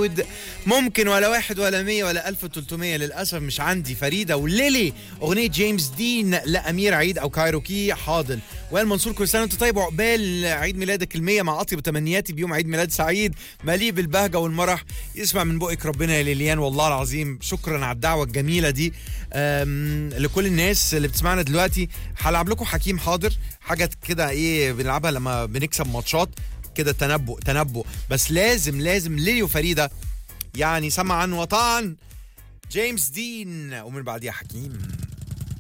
مود ممكن ولا واحد ولا مية ولا ألف وتلتمية للأسف مش عندي فريدة وليلي أغنية جيمس دين لأمير عيد أو كايروكي حاضن وائل منصور كل سنة وأنت طيب وعقبال عيد ميلادك المية مع أطيب تمنياتي بيوم عيد ميلاد سعيد مليء بالبهجة والمرح يسمع من بقك ربنا يا ليليان والله العظيم شكرا على الدعوة الجميلة دي أم، لكل الناس اللي بتسمعنا دلوقتي هلعب لكم حكيم حاضر حاجة كده ايه بنلعبها لما بنكسب ماتشات كده تنبؤ تنبؤ بس لازم لازم ليلي وفريدة يعني سمعا وطعا جيمس دين ومن بعديها حكيم